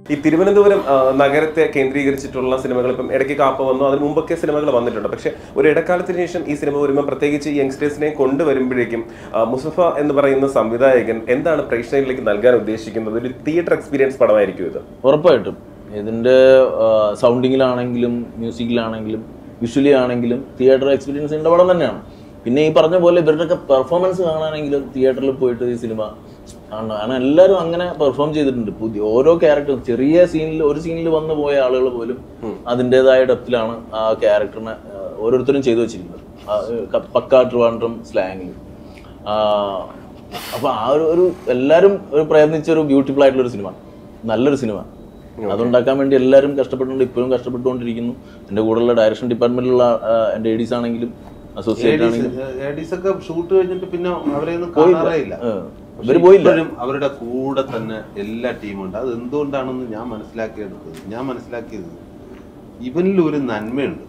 ഈ തിരുവനന്തപുരം ആ, നഗരത്തെ കേന്ദ്രീകരിച്ചിട്ടുള്ള സിനിമകൾ ഇപ്പം ഇടയ്ക്ക് കാപ്പ വന്നു അതിന് മുമ്പൊക്കെ സിനിമകൾ വന്നിട്ടുണ്ട് പക്ഷേ ഒരു ഇടക്കാലത്തിന് ശേഷം ഈ സിനിമ വരുമ്പോൾ പ്രത്യേകിച്ച് യങ്സ്റ്റേഴ്സിനെ കൊണ്ടുവരുമ്പോഴേക്കും ആ, മുസഫ എന്ന് പറയുന്ന സംവിധായകൻ എന്താണ് പ്രേക്ഷകരിലേക്ക് നൽകാൻ ഉദ്ദേശിക്കുന്നത് ഒരു തിയേറ്റർ എക്സ്പീരിയൻസ് പടമായിരിക്കും ഇത് ഉറപ്പായിട്ടും ഇതിൻ്റെ സൗണ്ടിങ്ങിലാണെങ്കിലും മ്യൂസിക്കിലാണെങ്കിലും വിഷ്വലി ആണെങ്കിലും തിയേറ്റർ എക്സ്പീരിയൻസിൻ്റെ പടം തന്നെയാണ് പിന്നെ ഈ പറഞ്ഞ പോലെ ഇവരുടെയൊക്കെ പെർഫോമൻസ് കാണാനെങ്കിലും തിയേറ്ററിൽ പോയിട്ട് ഈ സിനിമ കാണണം കാരണം എല്ലാവരും അങ്ങനെ പെർഫോം ചെയ്തിട്ടുണ്ട് പുതിയ ഓരോ ക്യാരക്ടറും ചെറിയ സീനിൽ ഒരു സീനിൽ വന്നു പോയ ആളുകൾ പോലും അതിൻ്റെതായ ഡെപ്തിലാണ് ആ ക്യാരക്ടറിനെ ഓരോരുത്തരും ചെയ്തു വെച്ചിരിക്കുന്നത് ആ, ക- പക്കാ ട്രിവാൻഡ്രം സ്ലാങ്ങിൽ അപ്പൊ ആ ഒരു ഒരു എല്ലാവരും ഒരു പ്രയത്നിച്ച ഒരു ബ്യൂട്ടിഫുൾ ആയിട്ടുള്ള ഒരു സിനിമ നല്ലൊരു സിനിമ അതുണ്ടാക്കാൻ വേണ്ടി എല്ലാവരും കഷ്ടപ്പെട്ടുകൊണ്ട് ഇപ്പോഴും കഷ്ടപ്പെട്ടുകൊണ്ടിരിക്കുന്നു എൻ്റെ കൂടെയുള്ള ഡയറക്ഷൻ ഡിപ്പാർട്ട്മെന്റിലുള്ള എൻ്റെ എഡീസ് ആണെങ്കിലും അസോസിയേറ്റ് ആണെങ്കിലും ഏഡീസ് ഒക്കെ ഷൂട്ട് കഴിഞ്ഞിട്ട് പിന്നെ അവരെ ഒന്നും കാണാറേ ഇല്ല ഏ, ഇവര് പോയില്ല ഇപ്പോഴും അവരുടെ കൂടെ തന്നെ എല്ലാ ടീമുണ്ട് അത് എന്തുകൊണ്ടാണെന്ന് ഞാൻ മനസ്സിലാക്കിയെടുത്തത് ഞാൻ മനസ്സിലാക്കിയത് ഇവനിൽ ഒരു നന്മയുണ്ട്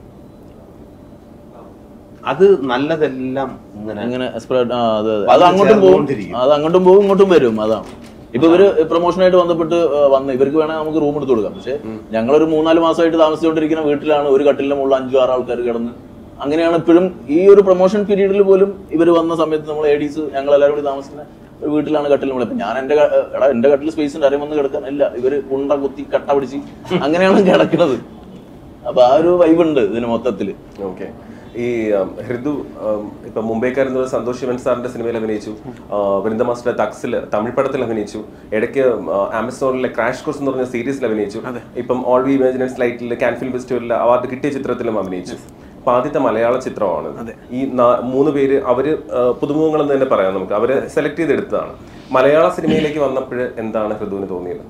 അത് നല്ലതെല്ലാം ഇങ്ങനെ ഇങ്ങനെ spread- ആ, അതെ, അതെ. വന്ന് അത് അങ്ങോട്ടും പോകും ചേർന്നുകൊണ്ടിരിക്കും. അത് അങ്ങോട്ടും പോകും ഇങ്ങോട്ടും വരും അതാണ് ഇപ്പൊ ഇവര് പ്രൊമോഷനായിട്ട് ബന്ധപ്പെട്ട് ആ, വന്ന് ഇവർക്ക് വേണേൽ നമുക്ക് റൂം എടുത്ത് കൊടുക്കാം പക്ഷെ ഞങ്ങളൊരു മൂന്നാല് മാസമായിട്ട് താമസിച്ചുകൊണ്ടിരിക്കുന്ന വീട്ടിലാണ് ഒരു കട്ടിലിന്റെ മുകളിൽ അഞ്ചു ആറ് ആൾക്കാർ കിടന്ന് അങ്ങനെയാണ് ഇപ്പോഴും ഈ ഒരു പ്രൊമോഷൻ പീരീഡിൽ പോലും ഇവർ വന്ന സമയത്ത് നമ്മൾ എഡീസ് ഞങ്ങൾ എല്ലാവരും കൂടി താമസിക്കുന്ന ഒരു വീട്ടിലാണ് കട്ടിൽ നമ്മൾ ഞാൻ എന്റെ ക- എടാ എന്റെ കട്ടിൽ സ്പേസ് ഉണ്ട് ആരെയും വന്ന് കിടക്കാൻ ഇല്ല ഇവര് ഉണ്ട കുത്തി കട്ട പിടിച്ച് അങ്ങനെയാണ് കിടക്കുന്നത് അപ്പൊ ആ ഒരു വൈബ് ഉണ്ട് ഇതിന് മൊത്തത്തില് ഓക്കെ ഈ ഉം, ഹൃദു ഉം, ഇപ്പൊ മുംബൈക്കാരൻ എന്ന് പറയുന്ന സന്തോഷ് ശിവൻ സാറിന്റെ സിനിമയിൽ അഭിനയിച്ചു ആ, വൃന്ദ മാസ്റ്റർ തക്സിൽ തമിഴ് പടത്തിൽ അഭിനയിച്ചു ഇടയ്ക്ക് ആ, ആമസോണിലെ ക്രാഷ് കോഴ്സ് എന്ന് പറഞ്ഞ സീരീസിൽ അഭിനയിച്ചു ഇപ്പം ഓൾ വി ഇമാജിനൻസ് ലൈറ്റിൽ കാൻ ഫിലിം ഫെസ്റ്റിവലിൽ അവാർഡ് കിട്ടിയ ചിത്രത്തിലും അഭിനയിച്ചു അപ്പൊ ആദ്യത്തെ മലയാള ചിത്രമാണ് ഈ നാ- മൂന്ന് പേര് അവര് ആ, പുതുമുഖങ്ങൾ എന്ന് തന്നെ പറയാം നമുക്ക് അവര് സെലക്ട് ചെയ്തെടുത്തതാണ് മലയാള സിനിമയിലേക്ക് വന്നപ്പോൾ എന്താണ് ഹൃദുവിന് തോന്നിയത്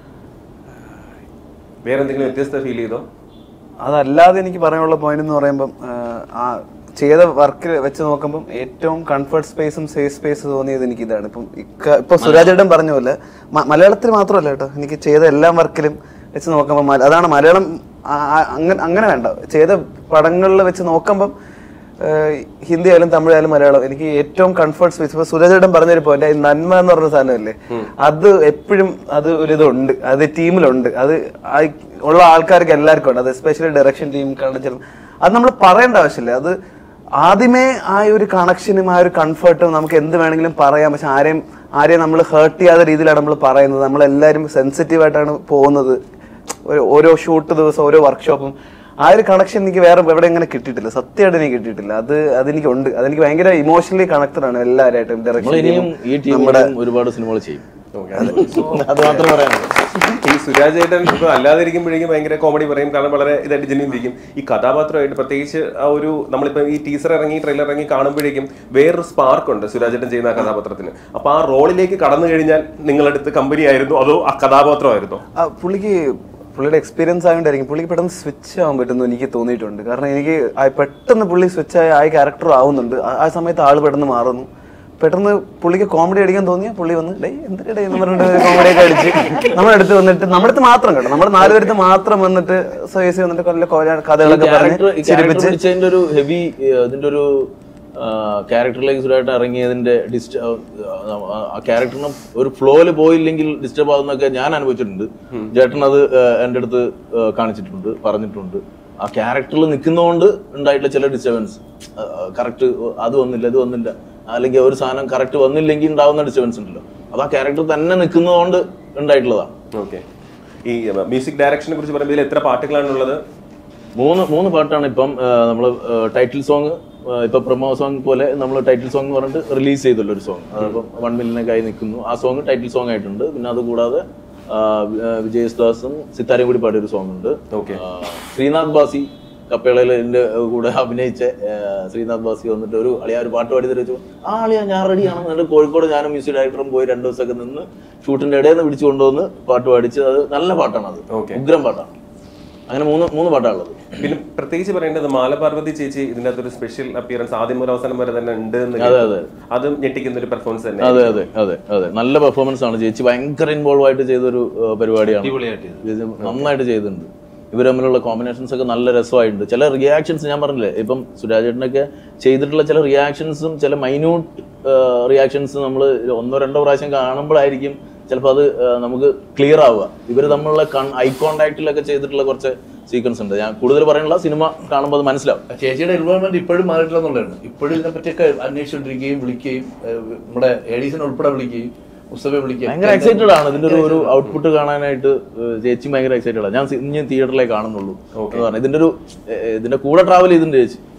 വേറെ എന്തെങ്കിലും വ്യത്യസ്തത ഫീൽ ചെയ്തോ അതല്ലാതെ എനിക്ക് പറയാനുള്ള പോയിന്റ് എന്ന് പറയുമ്പം ആഹ്, ആ ചെയ്ത വർക്ക് വെച്ച് നോക്കുമ്പം ഏറ്റവും കംഫർട്ട് സ്പേസും സേഫ് സ്പേസ് തോന്നിയത് എനിക്ക് ഇതാണ് ഇപ്പം ഇക്ക- ഇപ്പൊ സുരാജേട്ടൻ പറഞ്ഞ പോലെ മ- മലയാളത്തിൽ മാത്രമല്ല കേട്ടോ എനിക്ക് ചെയ്ത എല്ലാ വർക്കിലും വെച്ച് നോക്കുമ്പോൾ മല- അതാണ് മലയാളം ആ- ആ- അങ്ങനെ അങ്ങനെ വേണ്ട ചെയ്ത പടങ്ങളിൽ വെച്ച് നോക്കുമ്പം ആഹ്, ഹിന്ദി ആയാലും തമിഴായാലും മലയാളം എനിക്ക് ഏറ്റവും കംഫർട്ട് സ്പേസ് ഇപ്പൊ സുരജേട്ടൻ പറഞ്ഞൊരു പോലെ ഈ നന്മ എന്ന് പറഞ്ഞ സാധനമല്ലേ അത് എപ്പോഴും അത് ഒരു ഇതുണ്ട് അത് ടീമിലുണ്ട് അത് ആ- ഉള്ള ആൾക്കാർക്ക് എല്ലാവർക്കും ഉണ്ട് അത് എസ്പെഷ്യലി ഡയറക്ഷൻ ടീം കാരണം അത് നമ്മൾ പറയേണ്ട ആവശ്യമില്ല അത് ആദ്യമേ ആ ഒരു കണക്ഷനും ആ ഒരു കംഫർട്ടും നമുക്ക് എന്ത് വേണമെങ്കിലും പറയാം പക്ഷെ ആരെയും ആരെയും നമ്മൾ ഹേർട്ട് ചെയ്യാത്ത രീതിയിലാണ് നമ്മൾ പറയുന്നത് നമ്മളെല്ലാവരും സെൻസിറ്റീവ് ആയിട്ടാണ് പോകുന്നത് ഒരു ഓരോ ഷൂട്ട് ദിവസം ഓരോ വർക്ക്ഷോപ്പും ആ ഒരു കണക്ഷൻ എനിക്ക് വേറെ എവിടെ ഇങ്ങനെ കിട്ടിയിട്ടില്ല സത്യമായിട്ട് എനിക്ക് കിട്ടിയിട്ടില്ല അത് അതെനിക്ക് ഉണ്ട് അതെനിക്ക് ഭയങ്കര ഇമോഷണലി കണക്റ്റഡ് ആണ് എല്ലാവരായിട്ടും നമ്മൾ ഡയറക്ഷൻ ഇനിയും ഈ നമ്മുടെ ടീമിലും ഒരുപാട് സിനിമകൾ ചെയ്യും ഓക്കെ അത് മാത്രമേ പറയാനുള്ളൂ ഈ സുരാജ് ഏട്ടൻ ഇപ്പൊ അല്ലാതിരിക്കുമ്പോഴേക്കും ഭയങ്കര കോമഡി പറയും കാരണം വളരെ ഇതായിട്ട് ജനിച്ചിരിക്കും ഈ കഥാപാത്രമായിട്ട് പ്രത്യേകിച്ച് ആ ഒരു നമ്മളിപ്പോ ഈ ടീസർ ഇറങ്ങി ട്രെയിലർ ഇറങ്ങി കാണുമ്പോഴേക്കും വേറൊരു സ്പാർക്ക് ഉണ്ട് സുരാജ് ഏട്ടൻ ചെയ്യുന്ന ആ കഥാപാത്രത്തിന് അപ്പൊ ആ റോളിലേക്ക് കടന്നു കഴിഞ്ഞാൽ നിങ്ങളടുത്ത് കമ്പനി ആയിരുന്നു അതോ ആ കഥാപാത്രമായിരുന്നോ ആ പുള്ളിക്ക് പുള്ളിയുടെ എക്സ്പീരിയൻസ് ആയതുകൊണ്ടായിരിക്കും പുള്ളിക്ക് പെട്ടെന്ന് സ്വിച്ച് ആവാൻ പറ്റുന്നു എനിക്ക് തോന്നിയിട്ടുണ്ട് കാരണം എനിക്ക് ആ പെട്ടെന്ന് പുള്ളി സ്വിച്ച് ആയ ആ ക്യാരക്ടർ ആവുന്നുണ്ട് ആ- ആ സമയത്ത് ആള് പെട്ടെന്ന് മാറുന്നു പെട്ടെന്ന് പുള്ളിക്ക് കോമഡി അടിക്കാൻ തോന്നിയാൽ പുള്ളി വന്ന് ഡേ എന്തിടേ എന്ന് പറഞ്ഞിട്ട് കോമഡി ഒക്കെ അടിച്ച് നമ്മുടെ അടുത്ത് വന്നിട്ട് നമ്മുടെ അടുത്ത് മാത്രം കേട്ടോ നമ്മുടെ നാലുപേരത്ത് മാത്രം വന്നിട്ട് സേസ് വന്നിട്ട് കൊല്ല കോല- കഥകളൊക്കെ പറഞ്ഞ് ചിരിപ്പിച്ച് പിടിച്ചതിന്റെ ഒരു ഹെവി ഇതിന്റെ ഒരു ക്യാരക്ടറിലേക്ക് സുരായിട്ട് ഇറങ്ങിയതിന്റെ ഡിസ്റ്റ ആ ക്യാരക്ടറിന് ഒരു ഫ്ലോയില് പോയില്ലെങ്കിൽ ഡിസ്റ്റർബ് ആവുന്നൊക്കെ ഞാൻ അനുഭവിച്ചിട്ടുണ്ട് ചേട്ടൻ അത് ആ, എൻ്റെ അടുത്ത് ആ, കാണിച്ചിട്ടുണ്ട് പറഞ്ഞിട്ടുണ്ട് ആ ക്യാരക്ടറിൽ നിൽക്കുന്നതുകൊണ്ട് ഉണ്ടായിട്ടുള്ള ചില ഡിസ്റ്റർബൻസ് കറക്റ്റ് അത് വന്നില്ല ഇത് വന്നില്ല അല്ലെങ്കിൽ ഒരു സാധനം കറക്റ്റ് വന്നില്ലെങ്കിൽ ഉണ്ടാവുന്ന ഡിസ്റ്റർബൻസ് ഉണ്ടല്ലോ അത് ആ ക്യാരക്ടർ തന്നെ നിൽക്കുന്നതുകൊണ്ട് ഉണ്ടായിട്ടുള്ളതാണ് ഓക്കെ ഈ മ്യൂസിക് ഡയറക്ഷനെ കുറിച്ച് പറയുമ്പോൾ ഇതിൽ എത്ര പാട്ടുകളാണ് ഉള്ളത് മൂന്ന് മൂന്ന് പാട്ടാണ് ഇപ്പം നമ്മൾ ടൈറ്റിൽ സോങ് ഇപ്പൊ പ്രൊമോ സോങ് പോലെ നമ്മൾ ടൈറ്റിൽ സോങ് എന്ന് പറഞ്ഞിട്ട് റിലീസ് ചെയ്തല്ലോ ഒരു സോങ് അതിപ്പം വൺ മില്യനൊക്കെ ആയി നിൽക്കുന്നു ആ സോങ് ടൈറ്റിൽ സോങ് ആയിട്ടുണ്ട് പിന്നെ അത് കൂടാതെ ആ, വി- ആ, വിജയ് യേശുദാസും സിത്താരയും കൂടി പാടിയ ഒരു സോങ് ഉണ്ട് Okay. ആ, ശ്രീനാഥ് ബാസി കപ്പേളയിൽ എൻ്റെ കൂടെ അഭിനയിച്ച ആ, ശ്രീനാഥ് ബാസി വന്നിട്ട് ഒരു അളിയ ഒരു പാട്ട് പാടി തരുച്ചു ആ അളിയ ഞാൻ റെഡിയാണ് എന്നിട്ട് കോഴിക്കോട് ഞാനും മ്യൂസിക് ഡയറക്ടറും പോയി രണ്ടു ദിവസമൊക്കെ നിന്ന് ഷൂട്ടിന്റെ ഇടയിൽ നിന്ന് പിടിച്ചു കൊണ്ടുവന്ന് പാട്ട് പാടിച്ച് അത് നല്ല പാട്ടാണ് അത് Okay. ഉഗ്രം പാട്ടാണ് അങ്ങനെ മൂന്ന് മൂന്ന് പാട്ടാണുള്ളത് പിന്നെ പ്രത്യേകിച്ച് പറയേണ്ടത് മാലപാർവതി ചേച്ചി ഇതിന്റെ അകത്തൊരു സ്പെഷ്യൽ അപ്പിയറൻസ് ആദ്യം മുതൽ അവസാനം വരെ തന്നെ ഉണ്ട് എന്ന് അതെ, കേട്ടു. അതെ. അതും ഞെട്ടിക്കുന്ന ഒരു പെർഫോമൻസ് തന്നെ അതെ അതെ അതെ അതെ നല്ല പെർഫോമൻസ് ആണ് ചേച്ചി ഭയങ്കര ഇൻവോൾവ് ആയിട്ട് ചെയ്തൊരു ഏഹ്, പരിപാടിയാണ് അടിപൊളിയായിട്ട് ചെയ്തു. ഇത് നന്നായിട്ട് ചെയ്തിട്ടുണ്ട് ഇവർ തമ്മിലുള്ള കോമ്പിനേഷൻസ് ഒക്കെ നല്ല രസമായിട്ടുണ്ട് ചില റിയാക്ഷൻസ് ഞാൻ പറഞ്ഞില്ലേ ഇപ്പം സുരാജേട്ടനൊക്കെ ചെയ്തിട്ടുള്ള ചില റിയാക്ഷൻസും ചില മൈന്യൂട്ട് റിയാക്ഷൻസ് നമ്മൾ ഒന്നോ രണ്ടോ പ്രാവശ്യം കാണുമ്പോഴായിരിക്കും ചിലപ്പോൾ അത് ആ, നമുക്ക് ക്ലിയർ ആവുക ഇവർ തമ്മിലുള്ള ഐ കോണ്ടാക്റ്റിലൊക്കെ ചെയ്തിട്ടുള്ള കുറച്ച് സീക്വൻസ് ഉണ്ട് ഞാൻ കൂടുതൽ പറയാനുള്ള സിനിമ കാണുമ്പോൾ അത് മനസ്സിലാവും ചേച്ചിയുടെ ഇൻവോൾവ്മെന്റ് ഇപ്പോഴും മാറിയിട്ടില്ല എന്നുള്ളതാണ് ഇപ്പോഴും ഇതിനെ പറ്റിയൊക്കെ അന്വേഷിച്ചുകൊണ്ടിരിക്കുകയും വിളിക്കുകയും ഏഹ്, നമ്മുടെ എഡീസിനെ ഉൾപ്പെടെ വിളിക്കുകയും മുസ്തഫെ വിളിക്കുകയും ഭയങ്കര എക്സൈറ്റഡ് ആണ് ഇതിന്റെ ഒരു ഒരു ഔട്ട്പുട്ട് കാണാനായിട്ട് ഏഹ്, ചേച്ചി ഭയങ്കര എക്സൈറ്റഡ് ആണ് ഞാൻ സി- ഇനി തിയേറ്ററിലേ കാണുന്നുള്ളൂ എന്ന് പറഞ്ഞു ഇതിന്റെ ഒരു ഏഹ്, ഇതിന്റെ കൂടെ ട്രാവൽ ചെയ്തിട്ടുണ്ട് ചേച്ചി